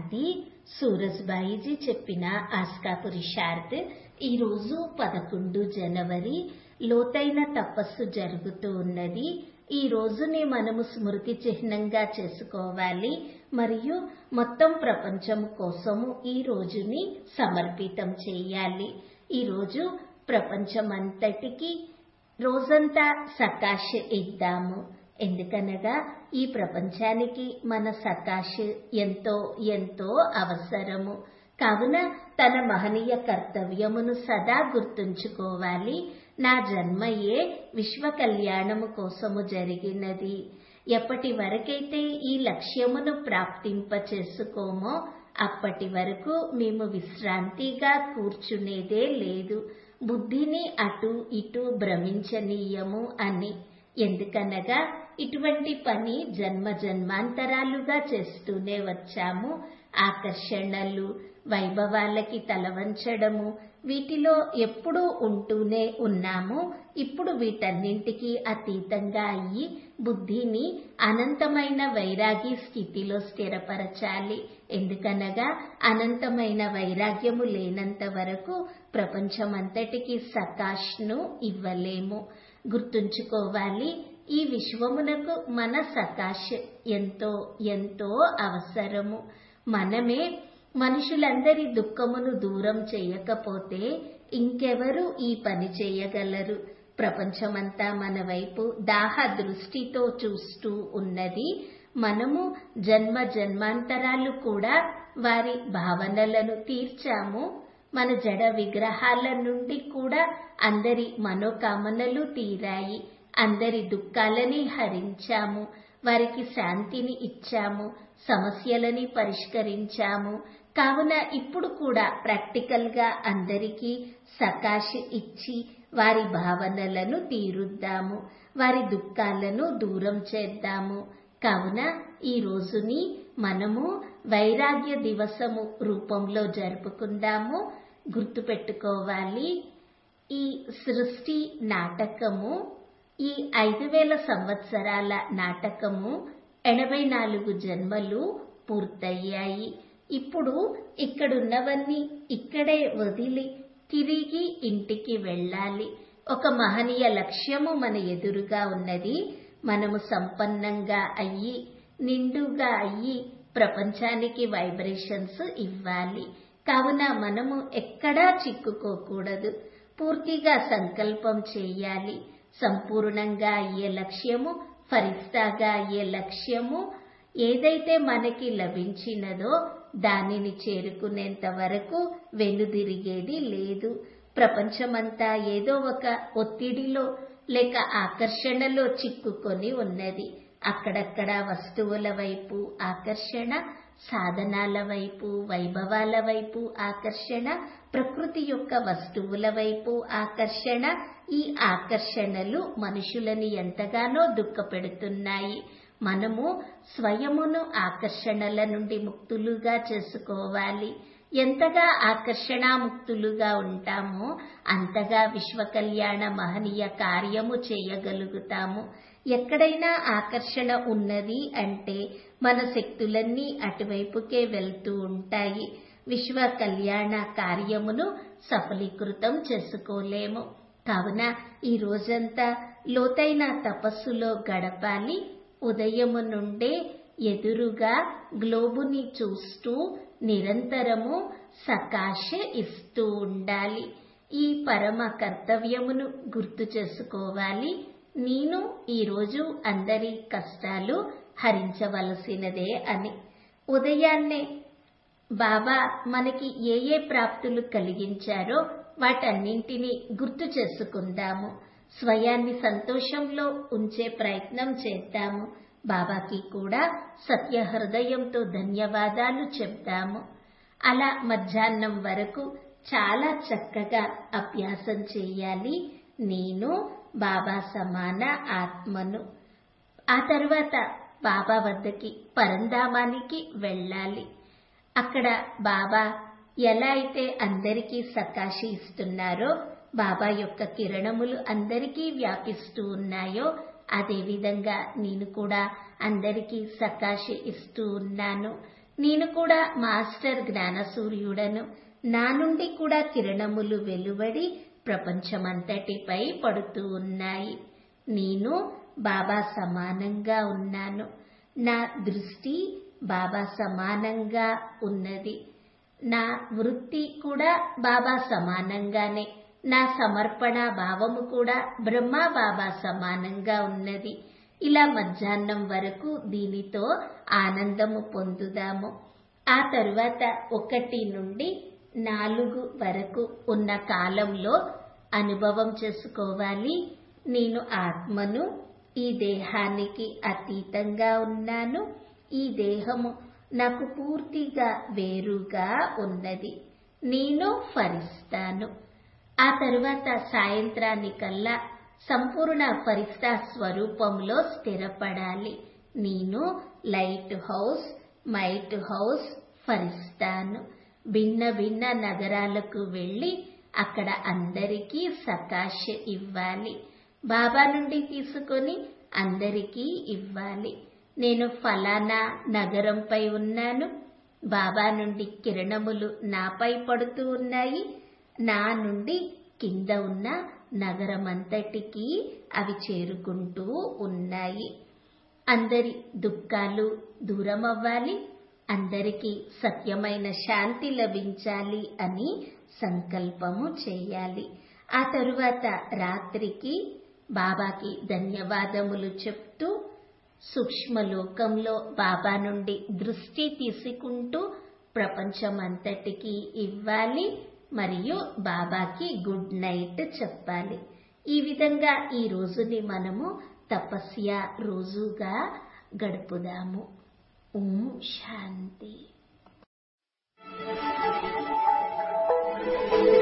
అది సూరజ్బాయిజీ చెప్పిన ఆస్కా పురుషార్థ్ ఈరోజు పదకొండు జనవరి లోతైన తపస్సు జరుగుతూ ఉన్నది ఈ రోజుని మనము స్మృతి చిహ్నంగా చేసుకోవాలి మరియు మొత్తం ప్రపంచం కోసము ఈ రోజుని సమర్పితం చేయాలి ఈ రోజు ప్రపంచమంతటికి రోజంతా సకాష్ ఇద్దాము ఎందుకనగా ఈ ప్రపంచానికి మన సకాష్ ఎంతో ఎంతో అవసరము కావున తన మహనీయ కర్తవ్యమును సదా గుర్తుంచుకోవాలి నా జన్మయే విశ్వ కళ్యాణము కోసము జరిగినది ఎప్పటి వరకైతే ఈ లక్ష్యమును ప్రాప్తింప చేసుకోమో అప్పటి వరకు మేము విశ్రాంతిగా కూర్చునేదే లేదు బుద్ధిని అటు ఇటు భ్రమించనీయము అని ఎందుకనగా ఇటువంటి పని జన్మ జన్మాంతరాలుగా చేస్తూనే వచ్చాము ఆకర్షణలు వైభవాలకి తలవంచడము వీటిలో ఎప్పుడూ ఉంటూనే ఉన్నాము ఇప్పుడు వీటన్నింటికి అతీతంగా అయ్యి బుద్ధిని అనంతమైన వైరాగి స్థితిలో స్థిరపరచాలి ఎందుకనగా అనంతమైన వైరాగ్యము లేనంత వరకు ప్రపంచమంతటికి సకాష్ను ఇవ్వలేము గుర్తుంచుకోవాలి ఈ విశ్వమునకు మన సకాష్ ఎంతో ఎంతో అవసరము మనమే మనుషులందరి దుఃఖమును దూరం చేయకపోతే ఇంకెవరు ఈ పని చేయగలరు ప్రపంచమంతా మన వైపు దాహ దృష్టితో చూస్తూ ఉన్నది మనము జన్మ జన్మాంతరాలు కూడా వారి భావనలను తీర్చాము మన జడ విగ్రహాల నుండి కూడా అందరి మనోకామనలు తీరాయి అందరి దుఃఖాలని హరించాము వారికి శాంతిని ఇచ్చాము సమస్యలని పరిష్కరించాము కావున ఇప్పుడు కూడా ప్రాక్టికల్ గా అందరికీ సకాశ ఇచ్చి వారి భావనలను తీరుద్దాము వారి దుఃఖాలను దూరం చేద్దాము కావున ఈ రోజుని మనము వైరాగ్య దివసము రూపంలో జరుపుకుందాము గుర్తుపెట్టుకోవాలి ఈ సృష్టి నాటకము ఈ ఐదు వేల సంవత్సరాల నాటకము ఎనభై నాలుగు జన్మలు పూర్తయ్యాయి ఇప్పుడు ఇక్కడున్నవన్నీ ఇక్కడే వదిలి తిరిగి ఇంటికి వెళ్ళాలి ఒక మహనీయ లక్ష్యము మన ఎదురుగా ఉన్నది మనము సంపన్నంగా అయ్యి నిండుగా అయ్యి ప్రపంచానికి వైబ్రేషన్స్ ఇవ్వాలి కావున మనము ఎక్కడా చిక్కుకోకూడదు పూర్తిగా సంకల్పం చేయాలి సంపూర్ణంగా అయ్యే లక్ష్యము ఫరిస్తాగా అయ్యే లక్ష్యము ఏదైతే మనకి లభించినదో దానిని చేరుకునేంత వరకు వెనుదిరిగేది లేదు ప్రపంచమంతా ఏదో ఒక ఒత్తిడిలో లేక ఆకర్షణలో చిక్కుకొని ఉన్నది అక్కడక్కడ వస్తువుల వైపు ఆకర్షణ సాధనాల వైపు వైభవాల వైపు ఆకర్షణ ప్రకృతి యొక్క వస్తువుల వైపు ఆకర్షణ ఈ ఆకర్షణలు మనుషులని ఎంతగానో దుఃఖపెడుతున్నాయి మనము స్వయమును ఆకర్షణల నుండి ముక్తులుగా చేసుకోవాలి ఎంతగా ఆకర్షణాముక్తులుగా ఉంటామో అంతగా విశ్వ కళ్యాణ మహనీయ కార్యము చేయగలుగుతాము ఎక్కడైనా ఆకర్షణ ఉన్నది అంటే మన శక్తులన్నీ అటువైపుకే వెళ్తూ ఉంటాయి విశ్వ కళ్యాణ కార్యమును సఫలీకృతం చేసుకోలేము కావున ఈ రోజంతా లోతైన తపస్సులో గడపాలి ఉదయము నుండే ఎదురుగా గ్లోబుని చూస్తూ నిరంతరము సకాశ ఇస్తూ ఉండాలి ఈ పరమ కర్తవ్యమును గుర్తు చేసుకోవాలి నేను ఈరోజు అందరి కష్టాలు హరించవలసినదే అని ఉదయాన్నే బాబా మనకి ఏ ఏ ప్రాప్తులు కలిగించారో వాటన్నింటినీ గుర్తు చేసుకుందాము స్వయాన్ని సంతోషంలో ఉంచే ప్రయత్నం చేద్దాము బాబాకి కూడా సత్య హృదయంతో ధన్యవాదాలు చెప్దాము అలా మధ్యాహ్నం వరకు చాలా చక్కగా అభ్యాసం చేయాలి నేను బాబా సమాన ఆత్మను ఆ తర్వాత బాబా వద్దకి పరంధామానికి వెళ్ళాలి అక్కడ బాబా ఎలా అయితే అందరికీ సకాశి ఇస్తున్నారో బాబా యొక్క కిరణములు అందరికీ వ్యాపిస్తూ ఉన్నాయో అదేవిధంగా నేను కూడా అందరికీ సకాశి ఇస్తూ ఉన్నాను నేను కూడా మాస్టర్ జ్ఞాన సూర్యుడను నా నుండి కూడా కిరణములు వెలువడి ప్రపంచమంతటిపై పడుతూ ఉన్నాయి నేను బాబా సమానంగా ఉన్నాను నా దృష్టి బాబా సమానంగా ఉన్నది నా వృత్తి కూడా బాబా సమానంగానే నా సమర్పణ భావము కూడా బ్రహ్మ బాబా సమానంగా ఉన్నది ఇలా మధ్యాహ్నం వరకు దీనితో ఆనందము పొందుదాము ఆ తరువాత ఒకటి నుండి నాలుగు వరకు ఉన్న కాలంలో అనుభవం చేసుకోవాలి నేను ఆత్మను ఈ దేహానికి అతీతంగా ఉన్నాను ఈ దేహము నాకు పూర్తిగా వేరుగా ఉన్నది నేను ఫరిస్తాను ఆ తరువాత సాయంత్రానికల్లా సంపూర్ణ ఫరిస్తా స్వరూపంలో స్థిరపడాలి నేను లైట్ హౌస్ మైట్ హౌస్ ఫరిస్తాను భిన్న భిన్న నగరాలకు వెళ్ళి అక్కడ అందరికీ సకాష్ ఇవ్వాలి బాబా నుండి తీసుకొని అందరికీ ఇవ్వాలి నేను ఫలానా నగరంపై ఉన్నాను బాబా నుండి కిరణములు నాపై పడుతూ ఉన్నాయి నా నుండి కింద ఉన్న నగరమంతటికి అవి చేరుకుంటూ ఉన్నాయి అందరి దుఃఖాలు దూరం అవ్వాలి అందరికీ సత్యమైన శాంతి లభించాలి అని సంకల్పము చేయాలి ఆ తరువాత రాత్రికి బాబాకి ధన్యవాదములు చెప్తూ సూక్ష్మలోకంలో బాబా నుండి దృష్టి తీసుకుంటూ ప్రపంచమంతటికి ఇవ్వాలి మరియు బాబాకి గుడ్ నైట్ చెప్పాలి ఈ విధంగా ఈ రోజుని మనము తపస్య రోజుగా గడుపుదాము ఓం శాంతి